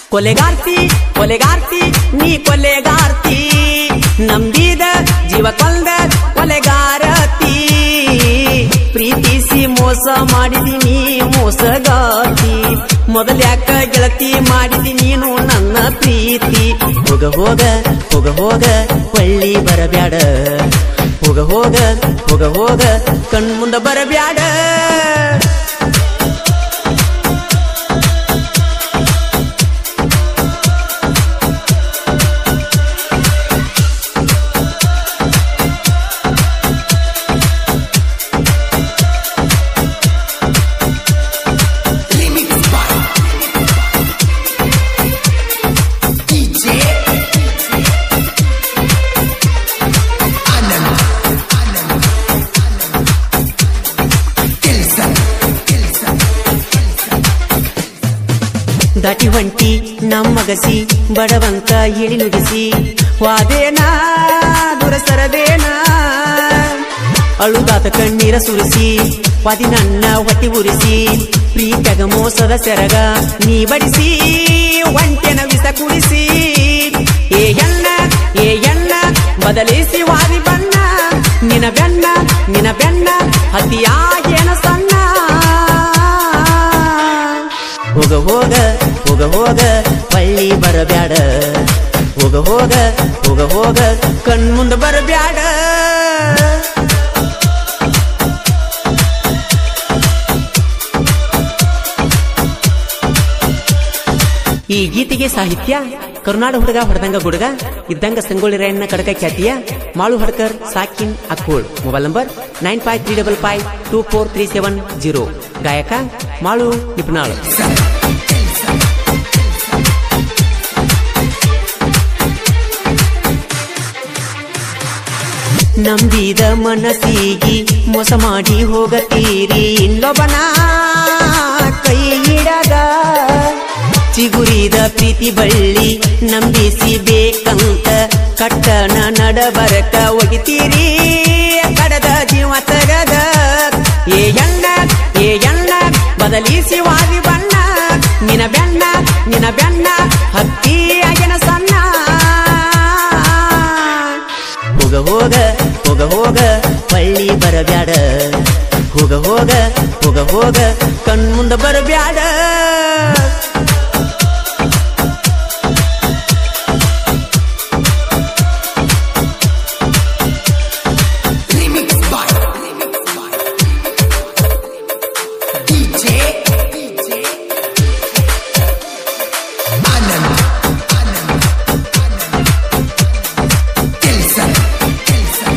ಕೊಲೆಗಾರ್ತಿ ಕೊಲೆಗಾರ್ತಿ ನೀ ಕೊಲೆಗಾರ್ತಿ ನಂಬಿದ ಜೀವ ಕೊಂದ ಕೊಲೆಗಾರತಿ ಪ್ರೀತಿಸಿ ಮೋಸ ಮಾಡಿದಿನಿ ಮೋಸಗಾತಿ ಮೊದಲ್ಯಾಕ ಗೆಳತಿ ಮಾಡಿದಿ ನೀನು ನನ್ನ ಪ್ರೀತಿ ಹೋಗ ಹೋಗ ಹೋಗ ಹೋಗ ಪಳ್ಳಿ ಬರಬ್ಯಾಡ ಹೋಗ ಹೋಗ ಹೋಗ ಹೋಗ ಕಣ್ಮುಂದ ಬರಬ್ಯಾಡ Remix by DJ Anand Anand Kilson Kilson ದಾಟಿ ಹೊಂಟಿ ನಮ್ಮಗಸಿ ಬಡವಂತ ಇಳಿ ನುಡಿಸಿ ವಾದೇನಾ ದುರಸರದೇನಾ ಅಳುದಾತ ಕಣ್ಣೀರ ಸುರಿಸಿ ವಾದಿ ನನ್ನ ಹೊಟ್ಟಿ ಉರಿಸಿ ಪ್ರೀತಗ ಮೋಸದ ಸೆರಗ ನೀ ಬಡಿಸಿ ಒಂಟೆನ ವಿಸ ಕುಡಿಸಿ ಏ ಎಣ್ಣ ಏ ಎಣ್ಣ ಬದಲಿಸಿ ವಾದಿ ಬಣ್ಣ ನಿನ ಬೆನ್ನ ನಿನ ಬೆನ್ನ ಹತಿಯಾಗೇನ ಸಣ್ಣ ಹೋಗ ಹೋಗ ಹೋಗ ಹೋಗ ಪಳ್ಳಿ ಬರಬ್ಯಾಡ ಹೋಗ ಹೋಗ ಹೋಗ ಹೋಗ ಕಣ್ಮುಂದ ಬರಬ್ಯಾಡ ಈ ಗೀತೆಗೆ ಸಾಹಿತ್ಯ ಕರುನಾಡ ಹುಡುಗ ಹೊಡೆದಂಗ ಗುಡುಗ ಇದ್ದಂಗ ಸಂಗೊಳ್ಳಿ ರಾಯಣ್ಣ ಕಡಕ ಖ್ಯಾತಿಯ ಮಾಳು ಹಡ್ಕರ್ ಸಾಕಿನ್ Akkol mobile number nine five three double five two four three seven zero ಗಾಯಕ ಮಾಳು ನಿಪುಣಾಳ್ ನಂಬಿದ ಮನಸ್ಸಿಗಿ ಮೋಸ ಮಾಡಿ ಹೋಗತೀರಿ ಇನ್ನೊಬ್ಬನ ಕೈ ಹಿಡಗ ಚಿಗುರಿದ ಪ್ರೀತಿ ಬಳ್ಳಿ ನಂಬಿಸಿ ಬೇಕಂತ ಕಟ್ಟನ ನಡಬರಕ ಒಗಿತೀರಿ ಕಡದ ಜೀವ ತಗದ ಏ ಎಣ್ಣ ಏ ಎಣ್ಣ ಬದಲಿಸಿ ವಾದಿ ಬಣ್ಣ ನಿನ ಬೆಣ್ಣ ನಿನ ಬೆಣ್ಣ ಹತ್ತಿ ಆಗಿನ ಸಣ್ಣ ಹೋಗ ಹೋಗ ಹೋಗ ಹೋಗ ಪಳ್ಳಿ ಬರಬ್ಯಾಡ ಹೋಗ ಹೋಗ ಹೋಗ ಹೋಗ ಕಣ್ಮುಂದ ಬರಬ್ಯಾಡ Remix by Remix by DJ DJ Anand Anand Anand Kilson Kilson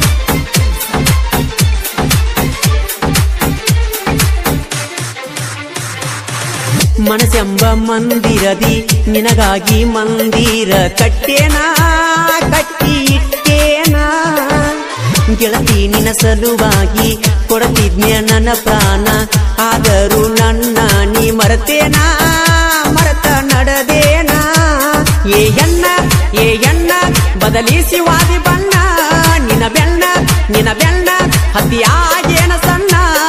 ಮನಸ್ಸೆಂಬ ಮಂದಿರದಿ ನಿನಗಾಗಿ ಮಂದಿರ ಕಟ್ಟೇನ ಕಟ್ಟಿ ಇಟ್ಟೇನ ಗೆಳತಿ ನಿನ ಸಲುವಾಗಿ ಕೊಡತಿದ್ನ್ಯ ನನ್ನ ಪ್ರಾಣ ಆದರೂ ನನ್ನ ನೀ ಮರತೇನ ಮರತ ನಡೆದೇನ ಏ ಎಣ್ಣ ಏ ಎಣ್ಣ ಬದಲಿಸಿ ವಾದಿ ಬಣ್ಣ ನಿನ ಬೆಣ್ಣ ನಿನ ಬೆಣ್ಣ ಹತಿಯಾಗೇನ ಸಣ್ಣ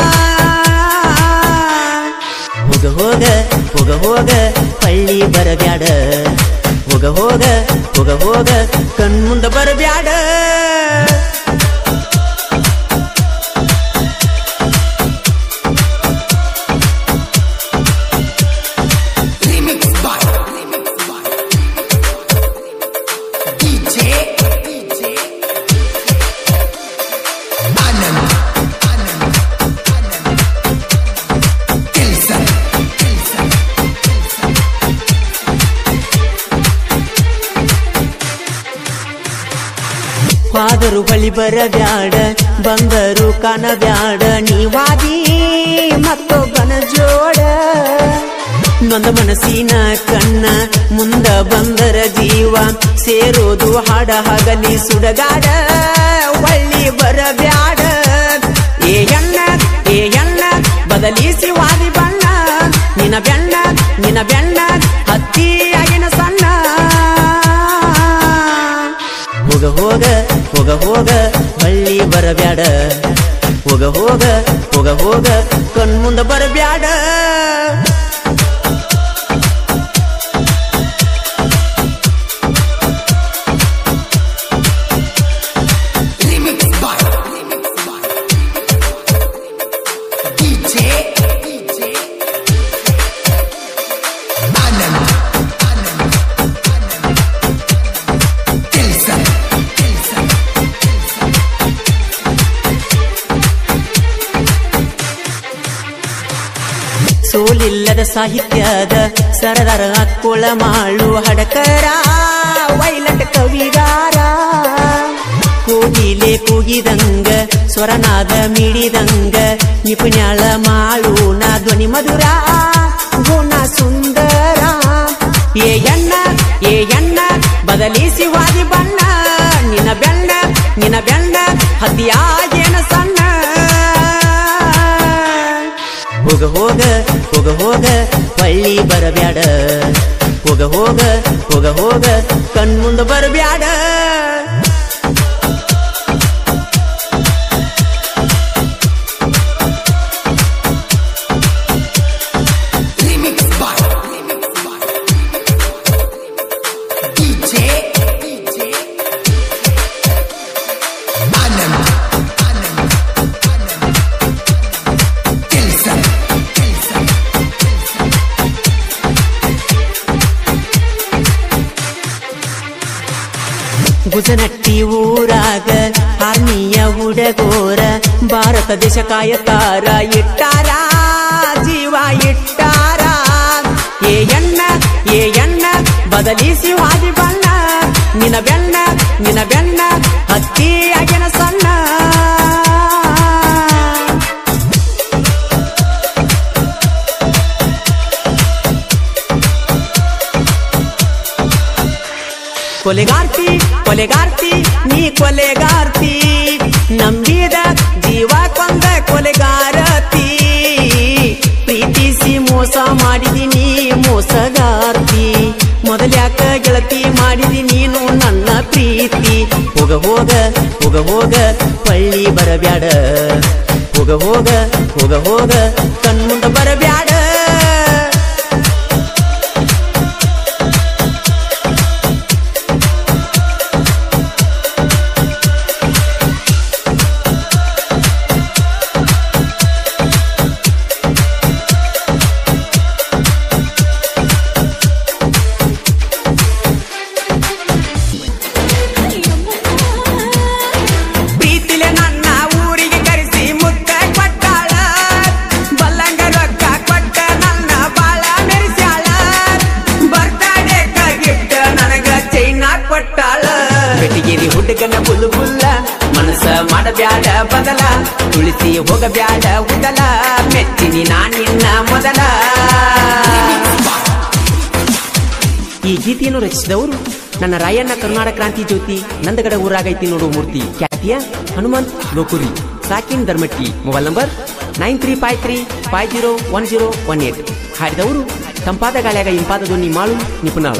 ಹೋಗ ಹೋಗ ಹೋಗ ಹೋಗ ಪಳ್ಳಿ ಬರಬ್ಯಾಡ ಹೋಗ ಹೋಗ ಹೋಗ ಹೋಗ ಕಣ್ಮುಂದ ಬರಬ್ಯಾಡ Remix by Remix by DJ DJ Anand Anand Anand Kilson Kilson ಆದರೂ ಬಳಿ ಬರಬ್ಯಾಡ ಬಂದರು ಕಾಣಬ್ಯಾಡ ನೀವಾದಿ ಮತ್ತೊಬ್ಬನ ಜೋಡ ನೊಂದ ಮನಸ್ಸಿನ ಕಣ್ಣ ಮುಂದ ಬಂದರ ಜೀವ ಸೇರೋದು ಹಾಡ ಹಗಲಿ ಸುಡಗಾಡ ಒಳ್ಳಿ ಬರಬ್ಯಾಡ ಏ ಎಣ್ಣ ಏ ಎಣ್ಣ ಬದಲಿಸಿ ವಾದಿ ಬಣ್ಣ ನಿನ ಬೆಣ್ಣ ನಿನ ಬೆಣ್ಣ ಹತ್ತಿ ಆಗಿನ ಸಣ್ಣ ಹೋಗ ಹೋಗ ಹೋಗ ಹೋಗ ಹಳ್ಳಿ ಬರಬ್ಯಾಡ ಹೋಗ ಹೋಗ ಹೋಗ ಹೋಗ ಕಣ್ಮುಂದ ಬರಬ್ಯಾಡ ಸೋಲಿಲ್ಲದ ಸಾಹಿತ್ಯದ ಸರದಾರ ಅಕ್ಕುಳ ಮಾಳು ಹಡಕರ ವೈಲಟ್ ಕವಿಗಾರ ಕೋಗಿಲೆ ಕೂಗಿದಂಗ ಸ್ವರನಾದ ಮಿಡಿದಂಗ ನಿಪುಣ್ಯಾಳ ಮಾಳು ನಾ ಧ್ವನಿ ಮಧುರ ಗುಣ ಸುಂದರ ಏ ಎಣ್ಣ ಏ ಎಣ್ಣ ಬದಲಿಸಿ ವಾದಿ ಬಣ್ಣ ನಿನ್ನ ಬೆಣ್ಣ ನಿನ್ನ ಬೆಣ್ಣ ಹತ್ತಿಯಾಗೇನ ಸಣ್ಣ ಹೋಗ ಹೋಗ ಹೋಗ ಹೋಗ ಪಳ್ಳಿ ಬರಬ್ಯಾಡ ಹೋಗ ಹೋಗ ಹೋಗ ಹೋಗ ಕಣ್ಮುಂದ ಬರಬ್ಯಾಡ Remix by DJ DJ Anand Anand Anand Kelson Kelson ಗುಜನಟ್ಟಿ ಊರಾಗ ಆರ್ಮಿಯ ಹುಡಗೋರ ಭಾರತ ದೇಶ ಕಾಯತಾರ ಇಟ್ಟಾರ ಜೀವ ಇಟ್ಟಾರ ಏ ಎಣ್ಣ ಏ ಎಣ್ಣ ಬದಲಿಸಿ ವಾದಿ ಬಣ್ಣ ನಿನ ಬೆಣ್ಣ ನಿನ ಬೆಣ್ಣ ಹತ್ತಿಯಾಗಿನ ಸಣ್ಣ ಕೊಲೆಗಾರ್ತಿ ಕೊಲೆಗಾರ್ತಿ ನೀ ಕೊಲೆಗಾರ್ತಿ ನಂಬಿದ ಜೀವ ಕೊಂದ ಕೊಲೆಗಾರತಿ ಪ್ರೀತಿಸಿ ಮೋಸ ಮಾಡಿದಿನಿ ಮೋಸಗಾರ್ತಿ ಮೊದಲ್ಯಾಕ ಗೆಳತಿ ಮಾಡಿದಿ ನೀನು ನನ್ನ ಪ್ರೀತಿ ಹೋಗ ಹೋಗ ಹೋಗ ಹೋಗ ಪಳ್ಳಿ ಬರಬ್ಯಾಡ ಹೋಗ ಹೋಗ ಹೋಗ ಹೋಗ ಕಣ್ಮುಂದ ಬರಬ್ಯಾಡ ಪ್ರೀತಿಲೆ ನನ್ನ ಊರಿಗೆ ಕರೆಸಿ ಮುತ್ತ ಕೊಟ್ಟಾಳ ಬಲ್ಲಂಗ ರೊಕ್ಕ ಕೊಟ್ಟ ನನ್ನ ಬಾಳ ಮೆರೆಸ್ಯಾಳ ಬರ್ತಾಡೆ ಗಿಫ್ಟ್ ನನಗ ಚೈನ ಕೊಟ್ಟಾಳ ಬೆಟಗಿರಿ ಹುಡುಗನ ಬುಲ್ಲು ಬುಲ್ಲ ಮನಸ್ಸ ಮಾಡಬ್ಯಾಡ ಬದಲ ತುಳಿಸಿ ಹೋಗಬ್ಯಾಡ ಉದಲ ಮೆಚ್ಚಿನಿ ನಾನಿನ್ನ ಮೊದಲ ಈ ಗೀತೆಯನ್ನು ರಚಿಸಿದವರು ನನ್ನ ರಾಯಣ್ಣ ಕರ್ನಾಟಕ ಕ್ರಾಂತಿ ಜ್ಯೋತಿ ನಂದಗಡ ಊರಾಗೈತಿ ನೋಡು ಮೂರ್ತಿ ಖ್ಯಾತಿಯ ಹನುಮಂತ್ ಲೋಕುರಿ ಸಾಕಿನ್ Dharmatti mobile number nine three five three five zero one zero one eight ಹಾಡಿದವರು ತಂಪಾದ ಗಾಳಿಯಾಗ ಇಂಪಾದ ಧ್ವನಿ ಮಾಳು ನಿಪುಣಾಳು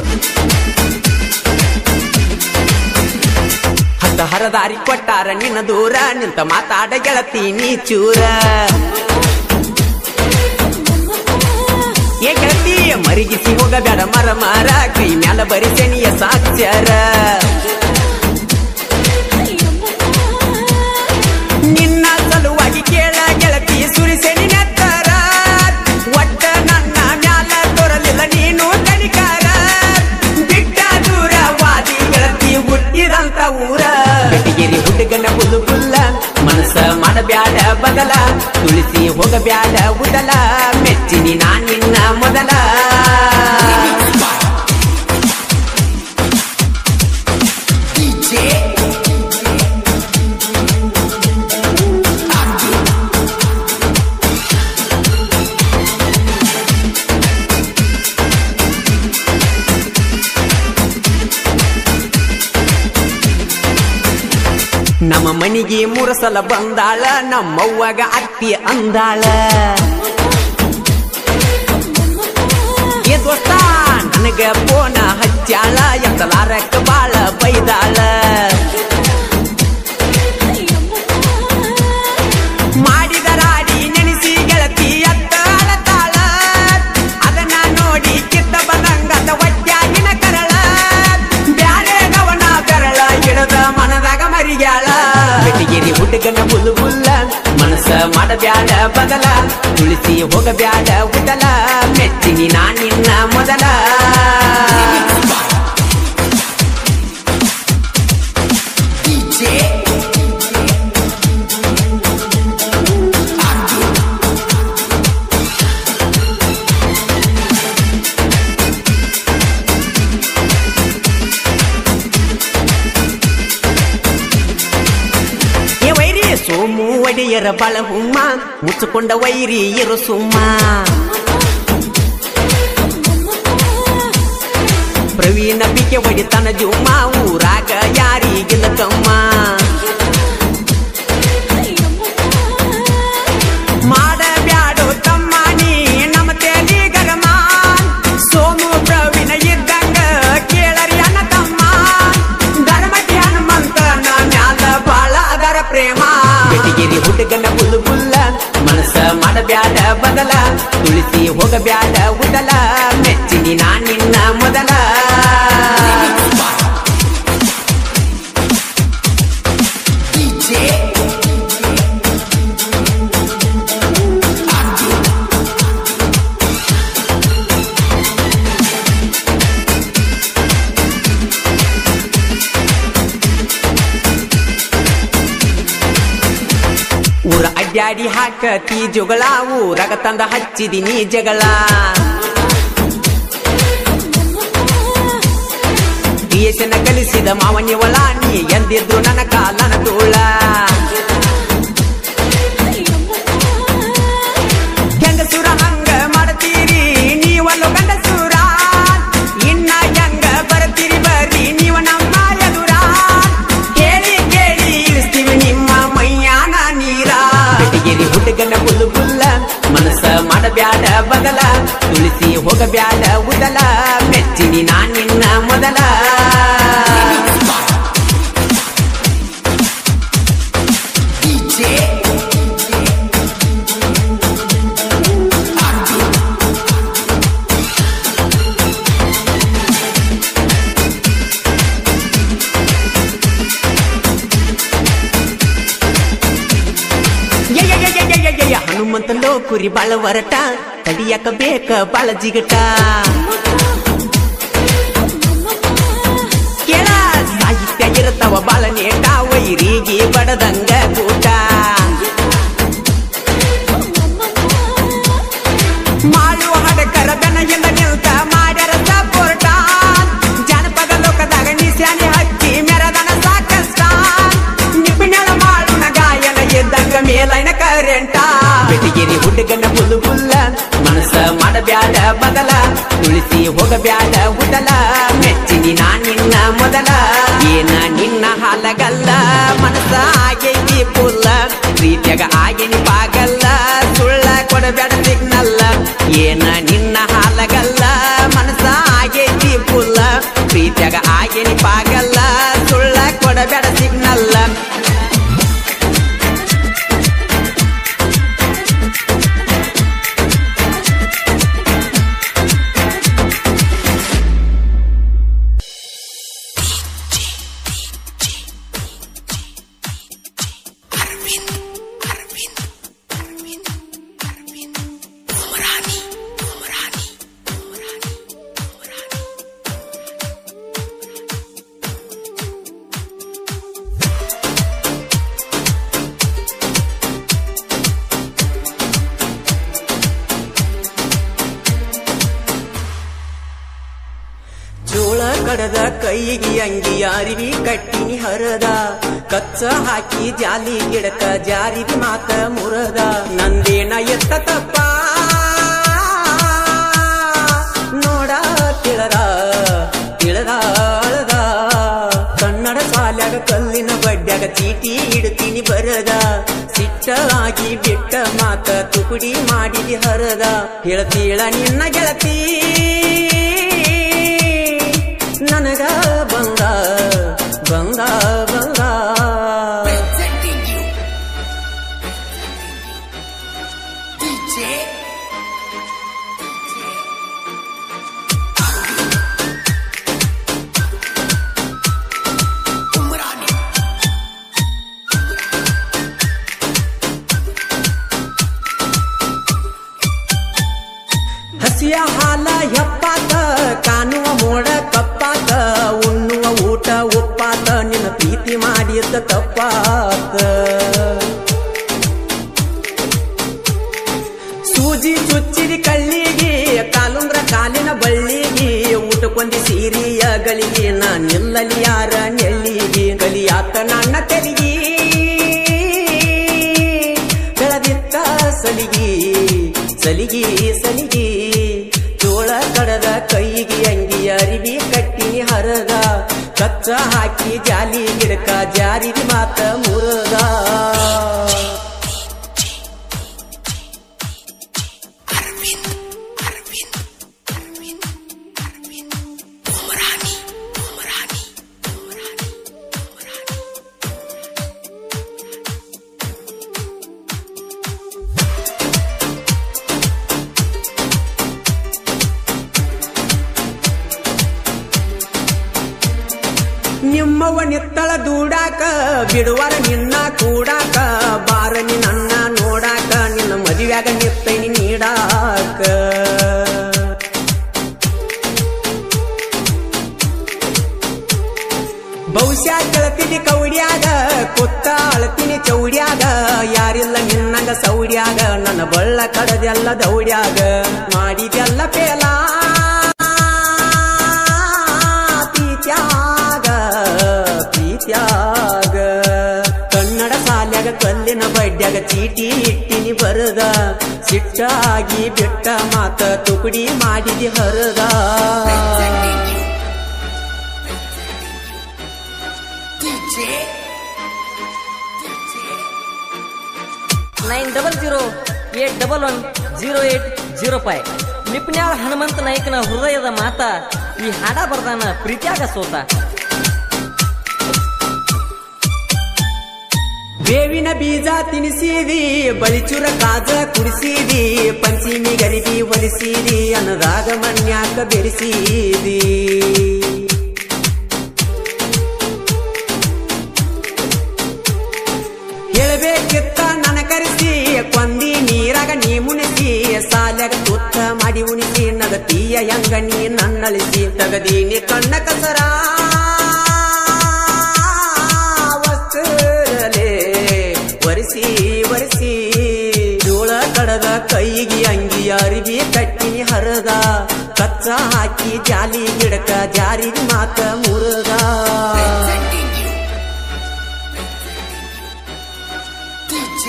ಹತ್ತ ಹರದಾರಿ ಕೊಟ್ಟಾರ ನಿನ್ನ ದೂರ ನಿಂತ ಮಾತಾಡ ಗೆಳತಿ ನೀ ಚೂರ ಏ ಗೆಳತಿ ಮರಿಗಿಸಿ ಹೋಗಬೇಡ ಮರ ಮರ ಕೈ ಮ್ಯಾಲ ಬರಿ ಶನಿಯ ಸಾಕ್ಷರ ನಿನ್ನ ಸಲುವಾಗಿ ಕೇಳ ಗೆಳತಿ ಸುರಿಸೆನಿ ನೆತ್ತರ ಒಟ್ಟ ನನ್ನ ಮ್ಯಾಲ ತೋರಲಿಲ್ಲ ನೀನು ಕನಿಕಾರ ಬಿಟ್ಟ ದೂರ ವಾದಿ ಗೆಳತಿ ಹುಟ್ಟಿದಂತ ಊರ ಬೆಟಗಿರಿ ಹುಡುಗನ ಬುಲ್ಲು ಬುಲ್ಲ ಮನಸ್ಸ ಮಾಡಬ್ಯಾಡ ಬದಲ ತುಳಿಸಿ ಹೋಗಬ್ಯಾಡ ಉದಲ ಮೆಚ್ಚಿನಿ ನಾನಿನ್ನ ಮೊದಲ DJ Anand ನಮ್ಮ ಮನಿಗೆ ಮೂರ ಸಲ ಬಂದಾಳ ನಮ್ಮವ್ವಗ ಅತ್ತಿ ಅಂದಾಳ ಏ ದೋಸ್ತ ನನಗ ಫೋನ ಹಚ್ಚಾಳ ಎತ್ತಲಾರಕ್ಕ ಬಾಳ ಬೈದಾಳ ಮಾಡಿದ ರಾಡಿ ನೆನೆಸಿ ಗೆಳತಿ ಎತ್ತ ಅಳತಾಳ ಅದನ್ನ ನೋಡಿ ಕಿತ್ತ ಬಂದಂಗದ ಒಟ್ಟಾಗಿನ ಕರಳ ಬ್ಯಾರೆ ಗವನ ಬೆರಳ ಹಿಡದ ಮನದಾಗ ಮರಿಗ್ಯಾಳ ಬೆಟಗಿರಿ ಹುಡುಗನ ಬುಲ್ಲು ಬುಲ್ಲ ಮನಸ್ಸ ಮಾಡಬ್ಯಾಡ ಬದಲ ತುಳಿಸಿ ಹೋಗಬ್ಯಾಡ ಉದಲ ಮೆಚ್ಚಿನಿ ನಾನಿನ್ನ ಮೊದಲ DJ Anand ಒಡೆಯರ ಬಳ ಹುಮ್ಮ ಮುಚ್ಚಿಕೊಂಡ ವೈರಿ ಇರು ಸುಮ್ಮ ಪ್ರವೀಣ ಬಿಕೆ ಒಡಿತನ ಜುಮ್ಮ ಊರಾಗ ಯಾರಿಗಿಲ್ಲ ಕಮ್ಮ ಮಾಡಬ್ಯಾಡು ತಮ್ಮ ನೀ ನಮ್ಮ ತೇಲಿ ಗರಮ ಸೋಮು ಪ್ರವೀಣ ಇದ್ದಂಗ ಕೇಳರಿ ಅನ್ನ ತಮ್ಮ ಧರ್ಮಕ್ಕೆ ಹನುಮಂತನ ಮ್ಯಾಲ ಬಾಳ ಅದರ ಪ್ರೇಮ ಬೆಟಗಿರಿ ಹುಡುಗನ ಬುಲ್ಲು ಬುಲ್ಲ ಮನಸ್ಸ ಮಾಡಬ್ಯಾಡ ಬದಲ ತುಳಿಸಿ ಹೋಗಬ್ಯಾಡ ಉದಲ ಮೆಚ್ಚಿನಿ ನಾ ನಿನ್ನ ಮೊದಲ DJ Anju ಊರ ಅಡ್ಡಾಡಿ ಹಾಕತಿ ಜುಗಳ ಊರಾಗ ತಂದ ಹಚ್ಚಿದಿನಿ ಜಗಳ ದೇಶನ ಕಲಿಸಿದ ಮಾವನಿವಳ ನೀ ಎಂದಿದ್ರು ನನ್ನ ಕಾಲನ ತೋಳ ಹೆಂಗಸುರ ಹಂಗ ಮಾಡ್ತೀರಿ ನೀವಲ್ಲೋ ಗಂಡಸುರ ಇನ್ನ ಹೆಂಗ ಬರ್ತೀರಿ ಬರ್ರಿ ನೀವ ನಮ್ಮ ಎದುರ ಕೇಳಿ ಕೇಳಿ ಇಳಿಸ್ತೀವಿ ನಿಮ್ಮ ಮೈಯಾನ ನೀರ ಬೆಟಗಿರಿ ಹುಡುಗನ ಬುಲ್ಲು ಬುಲ್ಲ ಮನಸ್ಸ ಮಾಡಬ್ಯಾಡ ಬದಲ ತುಳಿಸಿ ಹೋಗಬ್ಯಾಡ ಉದಲ ಮೆಚ್ಚಿನಿ ನಾ ನಿನ್ನ ಮೊದಲ DJ Anju ಯಯ್ಯಯ್ಯಯ್ಯಯ್ಯಯ್ಯಯ್ಯ, ಹನುಮಂತಲೋ ಕುರಿ ಬಾಳ ವರಟ ತಡಿಯಕ ಬೇಕ ಬಾಳ ಜಿಗಟ ಕೇಳ ಸಾಹಿತ್ಯ ಇರುತ್ತವ ಬಾಳ ನೇಟ ವೈರಿಗೆ ಬಡದಂಗ ಕೂಟ ಮಾಡು ಹಡಕರ ಬೆನಗಿಂದ ನಿಲ್ತ ಮಾಡ್ಯಾರ ಸಪೋರ್ಟ ಜಾನಪದ ಲೋಕದಾಗ ನಿಶಾನೆ ಹಚ್ಚಿ ಮೆರದನ ಸಾಕಷ್ಟ ನಿಪಿಣಳ ಮಾಡುನ ಗಾಯನ ಎದ್ದಂಗ ಮೇಲೈನ ಕರೆಂಟ ಬೆಟಗಿರಿ ಹುಡುಗನ ಬುಲ್ಲು ಬುಲ್ಲ ಮನಸ್ಸ ಮಾಡಬ್ಯಾಡ ಬದಲ ತುಳಿಸಿ ಹೋಗಬ್ಯಾಡ ಉದಲ ಮೆಚ್ಚಿನಿ ನಾ ನಿನ್ನ ಮೊದಲ ಏನ ನಿನ್ನ ಹಾಲಗಲ್ಲ ಮನಸ್ಸ ಆಗೈತಿ ಪುಲ್ಲ ಪ್ರೀತಿಯಾಗ ಆಗೇನಿ ಪಾಗಲ್ಲ ಸುಳ್ಳ ಕೊಡಬೇಡ ಸಿಗ್ನಲ್ಲ ಏನ ನಿನ್ನ ಹಾಲಗಲ್ಲ ಮನಸ್ಸ ಆಗೈತಿ ಪುಲ್ಲ ಪ್ರೀತಿಯಾಗ ಆಗೇನಿ ಪಾಗಲ್ಲ ಸುಳ್ಳ ಕೊಡಬೇಡ ಸಿಗ್ನಲ್ಲ Arvind Arvind Arvind Arvind Umrani Umrani Umrani Umrani ಜೋಳ ಕಡದ ಕೈಗೆ ಅಂಗಿ ಅರಿವಿ ಕಟ್ಟಿನಿ ಹರದ ಕಚ್ಚ ಹಾಕಿ ಜಾಲಿ ಗಿಡಕ ಜಾರಿದ ಮಾತ ಮುರದ ನಂದೇನ ಎತ್ತ ತಪ್ಪ ನೋಡ ತಿಳದ ತಿಳದ ಅಳದ ಕನ್ನಡ ಶಾಲ್ಯಾಗ ಕಲ್ಲಿನ ಬಡ್ಡ್ಯಾಗ ಚೀಟಿ ಇಡ್ತೀನಿ ಬರದ ಸಿಟ್ಟ ಆಗಿ ಬಿಟ್ಟ ಮಾತ ತುಕುಡಿ ಮಾಡಿದಿ ಹರದ ಹೇಳ್ತೀಳ ನಿನ್ನ ಗೆಳತಿ ನನಗ ಬಂದ ಬಂದ ಬಂದ Presenting you DJ Umrani ಹಸಿಯ ಹಾಲ ಹೆಪ್ಪಾತ ಕಾಣುವ ಮೋಡ ಕಪ್ಪಾತ ಉಣ್ಣುವ ಊಟ ಒಪ್ಪಾತ ನಿನ್ನ ಪ್ರೀತಿ ಮಾಡಿದ್ದ ತಪ್ಪಾತ ಸೂಜಿ ಚುಚ್ಚಿರಿ ಕಳ್ಳಿಗೆ ಕಾಲುಂಗ್ರ ಕಾಲಿನ ಬಳ್ಳಿಗೆ ಊಟಕ್ಕೊಂದಿ ಸೀರಿಯ ಗಳಿಗೆ ನಾ ನಿಲ್ಲಲಿ ಯಾರ ನೆಳ್ಳಿಗೆ ಕಲಿಯಾತ ನನ್ನ ತೆಲಿಗೆ ಸಲಿಗಿ ಸಲಿಗಿ ಜೋಳ ಕಡದ ಕೈಗೆ ಅಂಗಿ ಅರಿವಿ ಕಟ್ಟಿನಿ ಹರದ ಕಚ್ಚ ಹಾಕಿ ಜಾಲಿ ಗಿಡಕ ಜಾರಿದಿ ಮಾತ ಮುರದ ಅರವಿಂದ್ ಅರವಿಂದ್ ಅರವಿಂದ್ ಅರವಿಂದ್ ಉಮರಾಣಿ ಉಮರಾಣಿ ಉಮರಾಣಿ ಉಮರಾಣಿ ನಿಮ್ಮವ್ವ ನಿತ್ತಳ ದೂಡಾಕ ಬಿಡುವರ ನಿನ್ನ ಕೂಡಾಕ ಬಾರನಿ ನನ್ನ ನೋಡಾಕ ನಿನ್ನ ಮದುವ್ಯಾಗ ನಿತ್ತೈನಿ ನೀಡಾಕ ಬಹುಶಃ ಕೇಳ್ತೀನಿ ಕೌಡ್ಯಾಗ ಕೊತ್ತ ಅಳ್ತೀನಿ ಚೌಡ್ಯಾಗ ಯಾರಿಲ್ಲ ನಿನ್ನಂಗ ಸೌಡ್ಯಾಗ ನನ್ನ ಬಳ್ಳ ಕಡದೆಲ್ಲ ದೌಡ್ಯಾಗ ಮಾಡಿದೆಲ್ಲ ಪೇಲ ಪ್ರೀತ್ಯಾಗ ಪ್ರೀತ್ಯಾಗ ಕನ್ನಡ ಸಾಲ್ಯಾಗ ಕಲ್ಲಿನ ಬಡ್ಡ್ಯಾಗ ಚೀಟಿ ಇಟ್ಟಿನಿ ಬರದ ಸಿಟ್ಟಾಗಿ ಬಿಟ್ಟ ಮಾತ ತುಕಡಿ ಮಾಡಿದಿ ಹರದ DJ DJ nine double zero eight double one zero eight zero five ನಿಪ್ನ್ಯಾಳ ಹನುಮಂತ ನಾಯ್ಕನ ಹೃದಯದ ಮಾತ ಈ ಹಾಡ ಬರ್ದಾನ ಪ್ರೀತ್ಯಾಗ ಸೋತ ಬೇವಿನ ಬೀಜ ತಿನಿಸಿದಿ ಬಳಿಚುರ ಕಾಜ ಕುಡಿಸಿದಿ ಪಂಚಮಿ ಗರಿಬಿ ಹೊಲಿಸಿದಿ ಅನ್ನದಾಗ ಮನ್ಯಾಕ ಬೆರೆಸಿದಿ ಹೇಳಬೇಕಿತ್ತ ನನ ಕರೆಸಿ ಕೊಂದಿ ನೀರಾಗ ನೀ ಮುನಿಸಿ ಸಾಲ್ಯಾಗ ತುತ್ತ ಮಾಡಿ ಉಣಿಸಿ ನಗತೀಯ ಹೆಂಗ ನೀ ನನ್ನಳಿಸಿ ತಗದೀನಿ ಕಣ್ಣ ಕಸರ ವಸ್ತುರಲೆ ಒರೆಸಿ ಒರೆಸಿ ಜೋಳ ಕಡದ ಕೈಗೆ ಅಂಗಿ ಅರಿವಿ ಕಟ್ಟಿನಿ ಹರದ ಕಚ್ಚ ಹಾಕಿ ಜಾಲಿ ಗಿಡಕ ಜಾರಿ ಮಾತ ಮುರದ presenting you DJ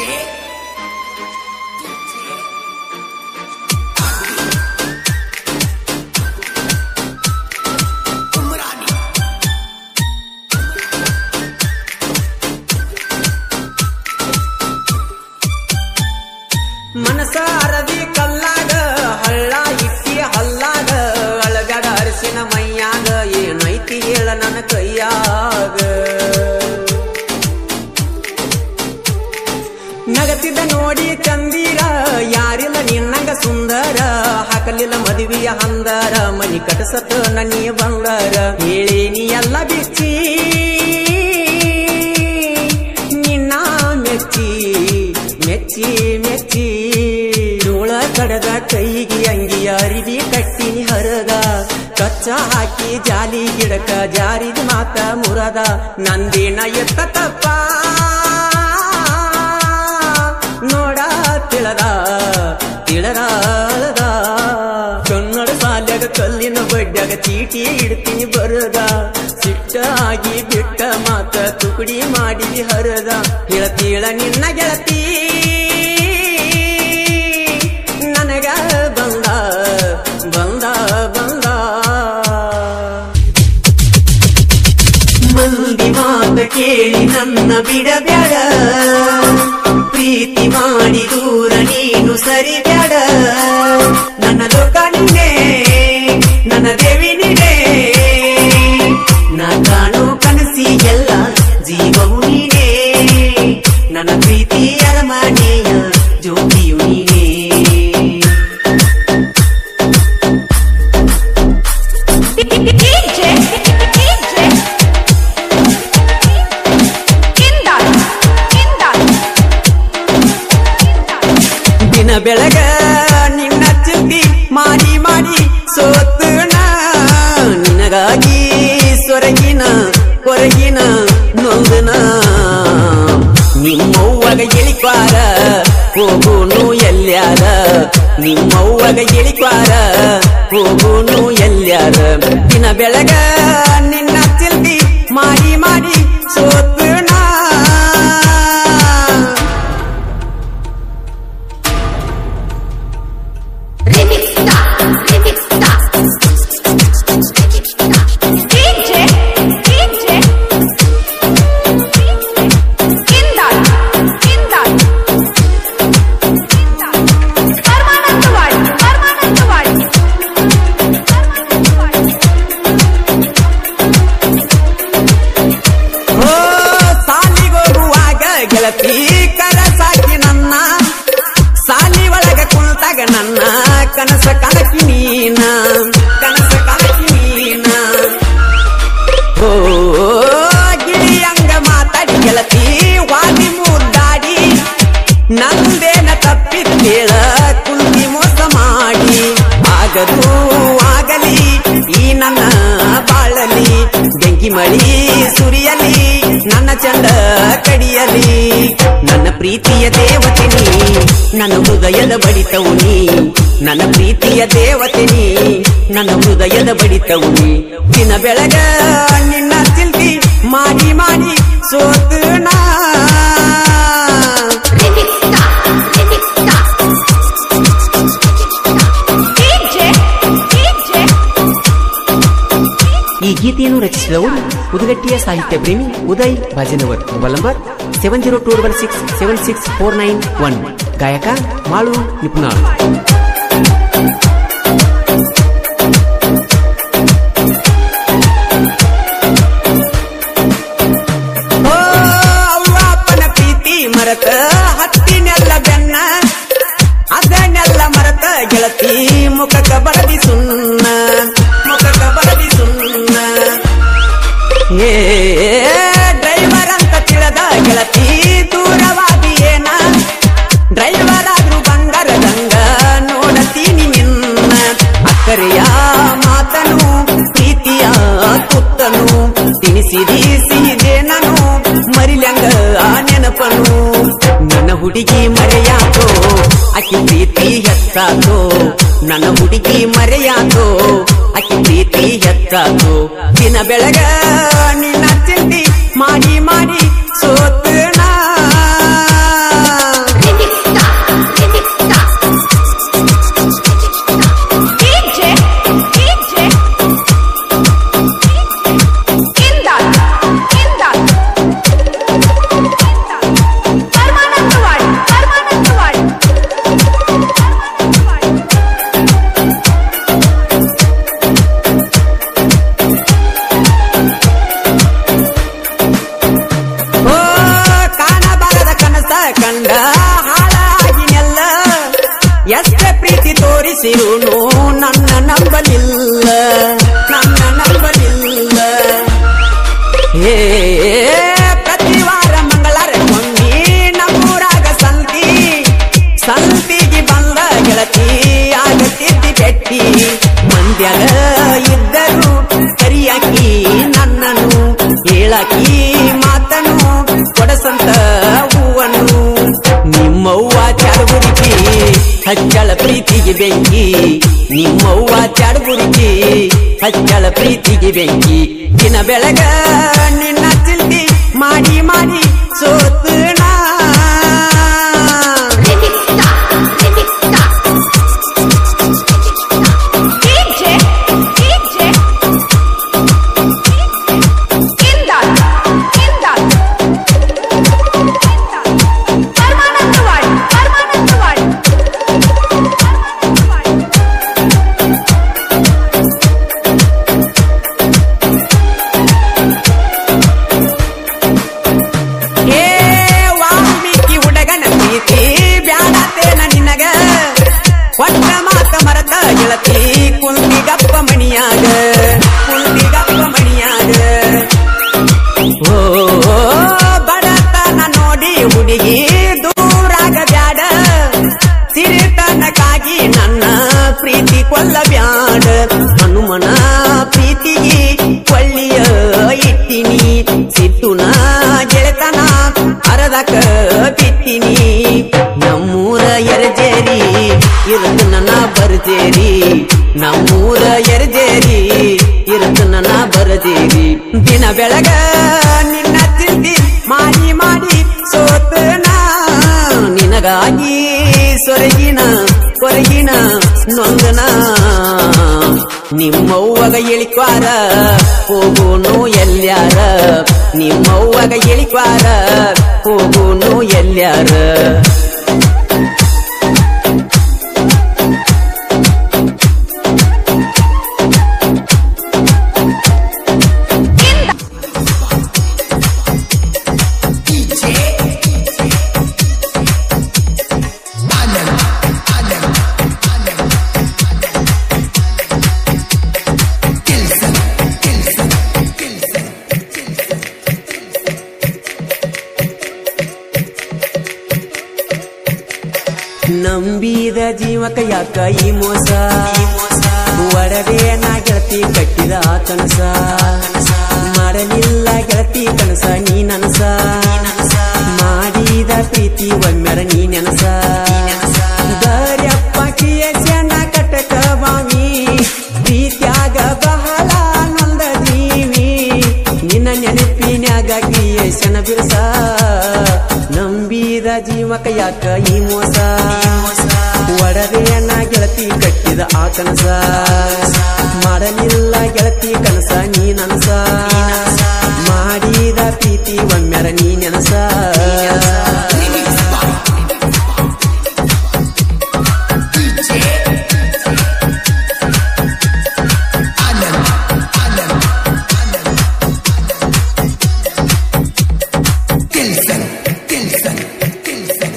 DJ Umarani ಮನಸ ಅರದಿ ಕಲ್ಲಾಗ ಹಳ್ಳ ಇಕ್ಕಿ ಹಲ್ಲಾಗ ಅಳಗಡ ಅರಸಿನ ಮೈಯಾಗ ಏನೈತಿ ಹೇಳ ನನ್ನ ಕೈಯಾಗ ನಗತಿದ್ದ ನೋಡಿ ಚಂದೀರ ಯಾರಿಲ್ಲ ನಿನ್ನಂಗ ಸುಂದರ ಹಾಕಲಿಲ್ಲ ಮದುವೆಯ ಹಂದರ ಮನಿ ಕಟಸತ ನನಿ ಬಂದರ ಹೇಳೇನಿ ಎಲ್ಲ ಬಿಚ್ಚಿ ನಿನ್ನ ಮೆಚ್ಚಿ ಮೆಚ್ಚಿ ಮೆಚ್ಚಿ ಜೋಳ ಕಡದ ಕೈಗೆ ಅಂಗಿ ಅರಿವಿ ಕಟ್ಟಿನಿ ಹರದ ಕಚ್ಚ ಹಾಕಿ ಜಾಲಿ ಗಿಡಕ ಜಾರಿದ ಮಾತ ಮುರದ ನಂದಿನ ಎತ್ತ ತಪ್ಪ ನೋಡ ತಿಳದ ತಿಳರಾಳದ ಕನ್ನಡ ಸಾಲ್ಯಾಗ ಕಲ್ಲಿನ ಬಡ್ಡ್ಯಾಗ ಚೀಟಿ ಇಡ್ತೀನಿ ಬರದ ಸಿಟ್ಟಾಗಿ ಬಿಟ್ಟ ಮಾತ ತುಕಡಿ ಮಾಡಿ ಹರದ ಹೇಳತೀಳ ನಿನ್ನ ಗೆಳತಿ ನನಗ ಬಂದ ಬಂದ ಬಂದ ಮಂದಿ ಮಾತ ಕೇಳಿ ನನ್ನ ಬಿಡಬ್ಯಾಡ ಪ್ರೀತಿ ಮಾಡಿ ದೂರ ನೀನು ಸರಿ ಬ್ಯಾಡ ನನ್ನ ಲೋಕ ನೀನೇ ನನ್ನ ದೇವಿ ನೀನೇ ನಾ ಕಾಣೋ ಕನಸಿ ಎಲ್ಲ ಜೀವವು ನೀನೇ ನನ್ನ ಪ್ರೀತಿ ಅರಮನೆಯ ಜ್ಯೋತಿಯು ನೀನೇ DJ, DJ, Kindal, Kindal, ದಿನ ಬೆಳಗ ನಿನ್ನ ಚಿಂತಿ ಮಾಡಿ ಮಾಡಿ ಸೋತುಣ ನಿನಗಾಗಿ ಸೊರಗಿನ ಕೊರಗಿನ ನೊಂದನ ನಿಮ್ಮವ್ವಗ ಎಳಿಕ್ವಾರ ಹೋಗುನು ಎಲ್ಯಾರ ನಿಮ್ಮವ್ವಗ ಎಳಿಕ್ವಾರ ಹೋಗುನು ಎಲ್ಯಾರ ದಿನ ಬೆಳಗ ನಿನ್ನ ಚಿಂತಿ ಮಾಡಿ ಮಾಡಿ ಸೋತುಣ ಓ ಗಿಳಿಯಂಗ ಮಾತಾಡಿ ಗೆಳತಿ ವಾದಿ ಮುದ್ದಾಡಿ ನಂದೇನ ತಪ್ಪಿತ್ತೇಳ ಕುಂತಿ ಮೋಸ ಮಾಡಿ ಆಗದು ಆಗಲಿ ಈ ನನ್ನ ಬಾಳಲಿ ಬೆಂಕಿ ಮಳಿ ಸುರಿಯಲಿ ನನ್ನ ಚಂದ ಕಡಿಯಲಿ ನನ್ನ ಪ್ರೀತಿಯ ದೇವತೆ ನೀ ನನ್ನ ಹೃದಯದ ಬಡಿತವು ನೀ ನನ್ನ ಪ್ರೀತಿಯ ದೇವತೆ ನೀ ನನ್ನ ಹೃದಯದ ಬಡಿತವು ನೀ ದಿನ ಬೆಳಗ ನಿನ್ನ ಚಿಲ್ತಿ ಮಾಡಿ ಮಾಡಿ ಸೋತು ನಾ Remix Star, Remix Star. DJ, DJ. ಈ ಗೀತೆಯನ್ನು ರಚಿಸಿದವರು ಉದಗಟ್ಟಿಯ ಸಾಹಿತ್ಯ ಪ್ರೇಮಿ Uday Bhajanavar mobile number seven zero two double six seven six four nine one ಗಾಯಕ ಮಾಳು ನಿಪುಣಾಳ್ ಓ, ಅವ್ವ ಅಪ್ಪನ ಪ್ರೀತಿ ಮರತ ಹತ್ತಿನೆಲ್ಲ ಬೆನ್ನ ಅದನ್ನೆಲ್ಲ ಮರತ ಗೆಳತಿ ಮುಖಕ ಬರದಿ ಸುಣ್ಣ ಮುಖಕ ಬರದಿ ಸುಣ್ಣ ಏ ಡ್ರೈವರ್ ಅಂತ ತಿಳಿದ ಗೆಳತಿ ದೂರವಾದಿ ಏನ ಡ್ರೈವರ್ ಆದ್ರೂ ಬಂಗಾರದಂಗ ನೋಡತೀನಿ ನಿನ್ನ ಅಕ್ಕರೆಯ ಮಾತನು ಪ್ರೀತಿಯ ತುತ್ತನು ತಿನಿಸಿದಿ ಸಿಹಿದೆ ನಾನು ಮರಿಲಂಗ ಆ ನೆನಪನು ನನ್ನ ಹುಡುಗಿ ಮರೆಯಾತೋ ಅಕ್ಕಿ ಪ್ರೀತಿ ಹೆಚ್ಚಾತೋ ನನ್ನ ಹುಡುಗಿ ಮರೆಯಾತೋ ಅಕ್ಕಿ ಪ್ರೀತಿ ಹೆಚ್ಚಾತೋ ದಿನ ಬೆಳಗ ನಿನ್ನ ಚಿಂತಿ ಮಾಡಿ ಮಾಡಿ ಸೋತು ನಾ Remix Star, Remix Star. DJ, DJ. Indal, Indal. Permanentwadi, Permanentwadi. ಓ ಕಾಣಬಾರದ ಕನಸ ಕಂಡ ಹಾಳಾಗಿನೆಲ್ಲ ಎಷ್ಟೇ ಪ್ರೀತಿ ತೋರಿಸಿರುನು ನನ್ನ ನಂಬಲಿಲ್ಲ ನನ್ನ ನಂಬಲಿಲ್ಲ ಏ ಪ್ರತಿ ವಾರ ಮಂಗಳಾರ ಒಮ್ಮೆ ನಮ್ಮೂರಾಗ ಸಂತಿ ಸಂತಿಗೆ ಬಂದ ಗೆಳತಿ ಆಗತ್ತಿದ್ದಿ ಬೆಟ್ಟಿ ಮಂದ್ಯಾಗ ಇದ್ದರು ಕರಿಯಾಕಿ ನನ್ನನು ಹೇಳಾಕಿ ಮಾತನು ಕೊಡಸಂತ ಹೂವನ್ನು ನಿಮ್ಮವ್ವ ಚಾಡುಗುರಿಕಿ ಹಚ್ಚಳ ಪ್ರೀತಿಗೆ ಬೆಂಕಿ ನಿಮ್ಮವ್ವ ಚಾಡುಗುರಿಕಿ ಹಚ್ಚಳ ಪ್ರೀತಿಗೆ ಬೆಂಕಿ ದಿನ ಬೆಳಗ ನಿನ್ನ ಚಿಂತಿ ಮಾಡಿ ಮಾಡಿ ಸೋತು ನಾ Remix Star, Remix Star. DJ, DJ. Indal, Indal. Permanentwadi, Permanentwadi. ಏ ವಾಲ್ಮೀಕಿ ಹುಡುಗನ ಪ್ರೀತಿ ಬ್ಯಾಡತೇನ ನಿನಗ ಕೊಟ್ಟ ಮಾತ ಮರತ ಗೆಳತಿ ಕುಂತಿಗಪ್ಪ ಮಣಿಯಾಗ ಕುಂತಿಗಪ್ಪ ಮಣಿಯಾಗ ಓ ಬಡತನ ನೋಡಿ ಹುಡುಗಿ ದೂರಾಗ ಬ್ಯಾಡ ಸಿರಿತನಕ್ಕಾಗಿ ನನ್ನ ಪ್ರೀತಿ ಕೊಲ್ಲ ಬ್ಯಾಡ ಹನುಮನ ಪ್ರೀತಿಗೆ ಕೊಳ್ಳಿಯ ಇಟ್ಟಿನಿ ಸಿಟ್ಟುನ ಗೆಳೆತನ ಅರದಕ ಬಿಟ್ಟಿನಿ ನಮ್ಮೂರ ಎರಜೇರಿ ಇರುತ್ತ ನನ್ನ ಬರ್ಜೇರಿ ನಮ್ಮೂರ ಎರಜೇರಿ ಇರುತ್ತ ನನ್ನ ಬರಜೇರಿ ದಿನ ಬೆಳಗ ನಿನ್ನ ಚಿಂತಿ ಮಾಡಿ ಮಾಡಿ ಸೋತನ ನಿನಗಾಗಿ ಸೊರಗಿನ ಕೊರಗಿನ ನೊಂದನ ನಿಮ್ಮವ್ವಗ ಇಳಿಕ್ವಾರ ಹೋಗೋನು ಎಲ್ಯಾರ ನಿಮ್ಮವ್ವಗ ಇಳಿಕ್ವಾರ ಹೋಗೋನು ಎಲ್ಯಾರ ನಂಬಿದ ಜೀವಕ ಯಾಕ ಈ ಮೋಸ ಒಡವೆ ನಾ ಗೆಳತಿ ಕಟ್ಟಿದ ಆ ಕನಸ ಮಾಡಲಿಲ್ಲ ಗೆಳತಿ ಕನಸ ನೀ ನನಸ ಮಾಡಿದ ಪ್ರೀತಿ ಒಮ್ಮೆರ ನೀ ನೆನಸ ದರ್ಯಪ್ಪ ಕಿಯಸನ ಕಟಕ ಬಾವಿ ಪ್ರೀತ್ಯಾಗ ಬಹಳ ನೊಂದ ಜೀವಿ ನಿನ್ನ ನೆನಪಿನ್ಯಾಗ ಕಿಯಸನ ಬಿರ್ಸ ನಂಬಿದ ಜೀವಕ ಯಾಕ ಈ ಮೋಸ ಒಡವೆಯನ್ನ ಗೆಳತಿ ಕಟ್ಟಿದ ಆ ಕನಸ ಮಾಡಲಿಲ್ಲ ಗೆಳತಿ ಕನಸ ನೀ ನನಸ ಮಾಡಿದ ಪ್ರೀತಿ ಒಮ್ಮೆರ ನೀ ನೆನಸ Tilson, Tilson, Tilson.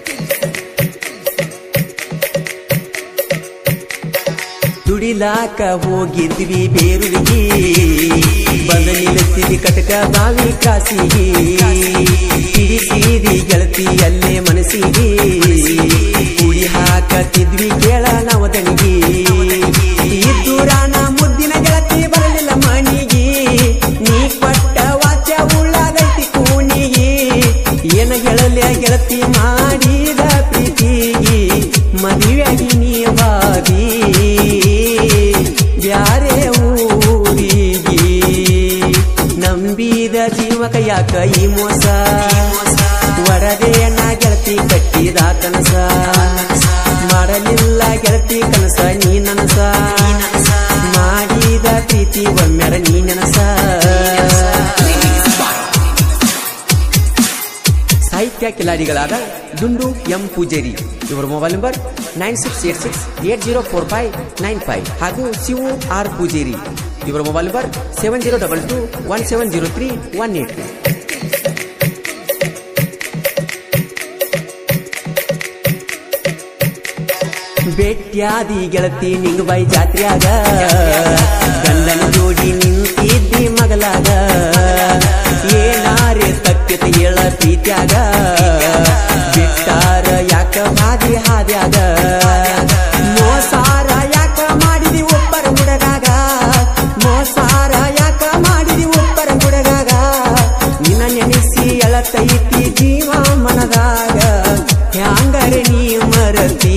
ದುಡಿಲಾಕ ಹೋಗಿದ್ವಿ ಬೇರುವಿಗೆ ಬಂದ ನಿಲ್ಲಿಸ್ತೀವಿ ಕಟಕ ಬಾವಿ ಕಾಸಿಗೆ ಹಿಡಿಸಿದಿ ಗೆಳತಿ ಅಲ್ಲೇ ಮನಸ್ಸಿಗೆ ಕುಡಿ ಹಾಕತಿದ್ವಿ ಕೇಳ ನವದನಿಗೆ ಇದ್ದೂರಾನ ಮುದ್ದಿನ ಗೆಳತಿ ಬರಲಿಲ್ಲ ಮಣಿಗೆ ನೀ ಕೊಟ್ಟ ವಾಚ ಉಳ್ಳಾಗೈತಿ ಕೂನಿಗೆ ಏನ ಗೆಳಲೆ ಗೆಳತಿ ಮಾಡಿದ ಪ್ರೀತಿಗೆ ಮದುವೆಯಾಗಿ ನೀ ಬಾದಿ ಬ್ಯಾರೆ ಊರಿಗೆ ನಂಬಿದ ಜೀವಕ ಯಾಕ ಈ ಮೋಸ ವರದೆಯನ್ನ ಗೆಳತಿ ಕಟ್ಟಿದ ಕನಸ ಮಾಡಲಿಲ್ಲ ಗೆಳತಿ ಕನಸ ನೀ ನನಸ ಮಾಡಿದ ಪ್ರೀತಿ ಒಮ್ಮೆರ ನೀ ನೆನಸ ಸಾಹಿತ್ಯ ಕಿಲಾಡಿಗಳಾದ ಡುಂಡು ಎಂ ಪೂಜೇರಿ ಇವರ mobile number nine six eight six eight zero four five nine five ಹಾಗೂ ಶಿವು ಆರ್ ಪೂಜೇರಿ ಇವರ mobile number seven zero double two one seven zero three one eight ಬೆಟ್ಯಾದಿ ಗೆಳತಿ ನಿಂಗಬಾಯಿ ಜಾತ್ರ್ಯಾಗ ಗಂಡನ ಜೋಡಿ ನಿಂತಿದ್ದಿ ಮಗಲಾಗ ಏನಾರೆ ತಪ್ಪಿತ ಏಳ ಪ್ರೀತ್ಯಾಗ ಬಿಟ್ಟಾರ ಯಾಕ ಹಾದಿ ಹಾದ್ಯಾಗ ಮೋಸಾರ ಯಾಕ ಮಾಡಿದಿ ಒಬ್ಬರ ಹುಡುಗಾಗ ಮೋಸಾರ ಯಾಕ ಮಾಡಿದಿ ಒಬ್ಬರ ಹುಡುಗಾಗ ನಿನ್ನ ನೆನೆಸಿ ಎಳತೈತಿ ಜೀವ ಮನದಾಗ ಹ್ಯಾಂಗರೆ ನೀ ಮರತಿ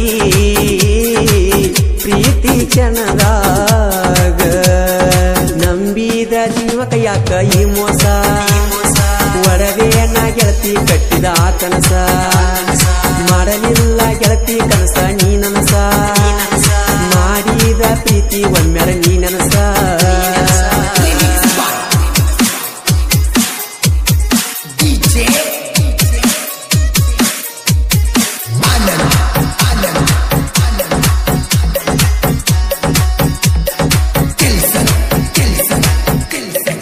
ಪ್ರೀತಿ ಚನದಾಗ ನಂಬಿದ ಜೀವಕ ಯಾಕ ಈ ಮೋಸ ಒಡವೆಯನ್ನ ಗೆಳತಿ ಕಟ್ಟಿದ ಆ ಕನಸ ಮಾಡಲಿಲ್ಲ ಗೆಳತಿ ಕನಸ ನೀ ನನಸ ಮಾಡಿದ ಪ್ರೀತಿ ಒಮ್ಮೆರ ನೀ ನನಸ DJ. Anand, Anand, Anand. Tilson, Tilson, Tilson.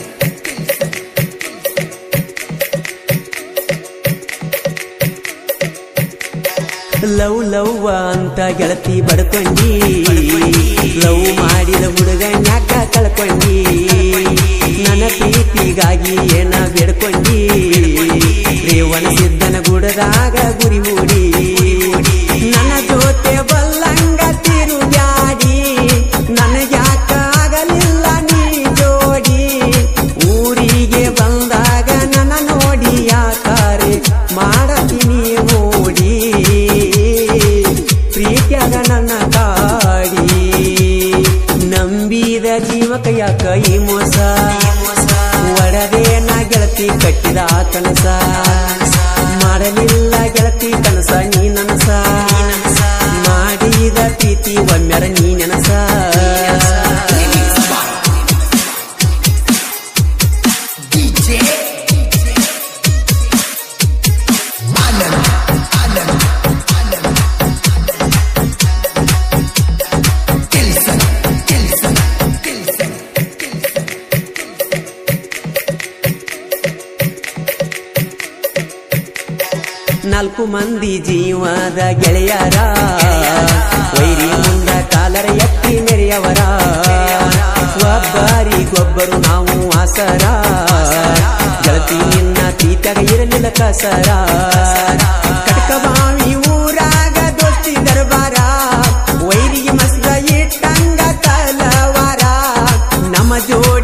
Love love ಅಂತ ಗೆಳತಿ ಬಡ್ಕೊಂಡಿ ಲವ್ ಮಾಡಿದ ಹುಡುಗ ಯಾಕ ಕಳ್ಕೊಂಡಿ ನನ್ನ ಪ್ರೀತಿಗಾಗಿ ಏನ ಬೇಡ್ಕೊಂಡಿ ರೇವಣ ಸಿದ್ದನ ಗುಡದಾಗ ಗುರಿ ಹೂಡಿ ನನ್ನ ಜೊತೆ ಬಲ್ಲಂಗ ತಿರುಗಾಡಿ ನನಗ್ಯಾಕ ಆಗಲಿಲ್ಲ ನೀ ಜೋಡಿ ಊರಿಗೆ ಬಂದಾಗ ನನ್ನ ನೋಡಿ ಯಾಕಾರೆ ಮಾಡತೀನಿ ಓಡಿ ಪ್ರೀತಿಯಾಗ ನನ್ನ ಕಾಡಿ ನಂಬಿದ ಜೀವಕ ಯಾಕ ಈ ಮೋಸ ಒಡವೆಯನ್ನ ಗೆಳತಿ ಕಟ್ಟಿದ ಆ ಕನಸ ಮಾಡಲಿಲ್ಲ ಗೆಳತಿ ಕನಸ ನೀ ನನಸ ಮಾಡಿದ ಪ್ರೀತಿ ಒಮ್ಮೆರ ನೀ ನೆನಸ DJ. Anand, Anand, Anand. Tilson, Tilson, Tilson. ನಾಲ್ಕು ಮಂದಿ ಜೀವದ ಗೆಳೆಯರ ವೈರಿ ಮುಂದ ಕಾಲರ ಎತ್ತಿ ಮೆರೆಯವರ ಒಬ್ಬರಿಗೊಬ್ಬರು ನಾವು ಆಸರ ಗೆಳತಿ ನಿನ್ನ ತೀತಾಗ ಇರಲಿಲ್ಲ ಕಸರ ಕಟಕ ಬಾವಿ ಊರಾಗ ದೋಸ್ತಿದರ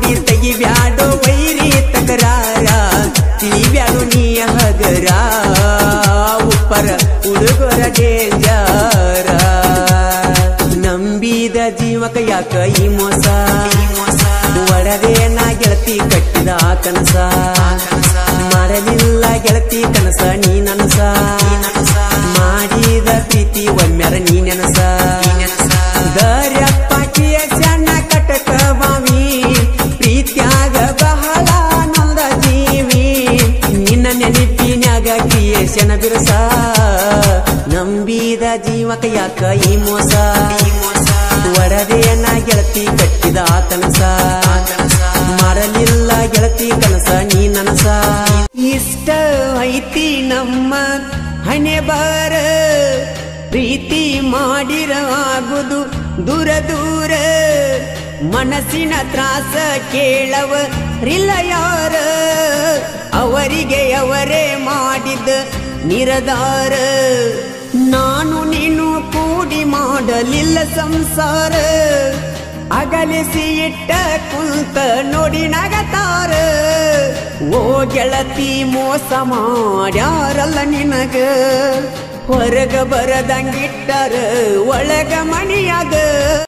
ನೋಡಿ ತೆಗಿಬ್ಯಾಡೋ ವೈರಿ ತಕರಾರ ತಿಳಿಬ್ಯಾಡೋ ನೀ ಹಗರ ಉಪ್ಪರ ಹುಡುಗರ ಡೇಂಜರ ನಂಬಿದ ಜೀವಕ ಯಾಕ ಈ ಮೋಸ ಒಡದೆ ನಾ ಗೆಳತಿ ಕಟ್ಟಿದ ಆ ಕನಸ ಮರಲಿಲ್ಲ ಗೆಳತಿ ಕನಸ ನೀ ನನಸ ಮಾಡಿದ ಪ್ರೀತಿ ಒಮ್ಮೆರ ನೀ ನೆನಸ ದರ್ಯಪ್ಪ ಸಣ್ಣ ಕಟಕ ಬಾವಿ ಪ್ರೀತ್ಯಾಗ ಬಹಳ ನೊಂದ ಜೀವಿ ನಿನ್ನ ನೆನಪಿನ್ಯಾಗ ಕ್ರಿಯೇಶನ ಬಿರುಸ ನಂಬಿದ ಜೀವಕ ಯಾಕ ಈ ಮೋಸ ವರದೆಯನ್ನ ಗೆಳತಿ ಕಟ್ಟಿದ ಆ ಕನಸ ಮರಲಿಲ್ಲ ಗೆಳತಿ ಕನಸ ನೀ ನನಸ ಇಷ್ಟ ಐತಿ ನಮ್ಮ ಹಣೆ ಬಾರ ಪ್ರೀತಿ ಮಾಡಿರ ಆಗುದು ದೂರ ದೂರ ಮನಸ್ಸಿನ ತ್ರಾಸ ಕೇಳವ ರಿಲ್ಲ ಯಾರ ಅವರಿಗೆ ಅವರೇ ಮಾಡಿದ ನಿರದಾರ ನಾನು ನೀನು ಕೂಡಿ ಮಾಡಲಿಲ್ಲ ಸಂಸಾರ ಅಗಲಿಸಿ ಇಟ್ಟ ಕುಂತ ನೋಡಿ ನಗತಾರ ಓ ಗೆಳತಿ ಮೋಸ ಮಾಡ್ಯಾರಲ್ಲ ನಿನಗ ಹೊರಗ ಬರದಂಗಿಟ್ಟರ ಒಳಗ ಮಣಿಯಾಗ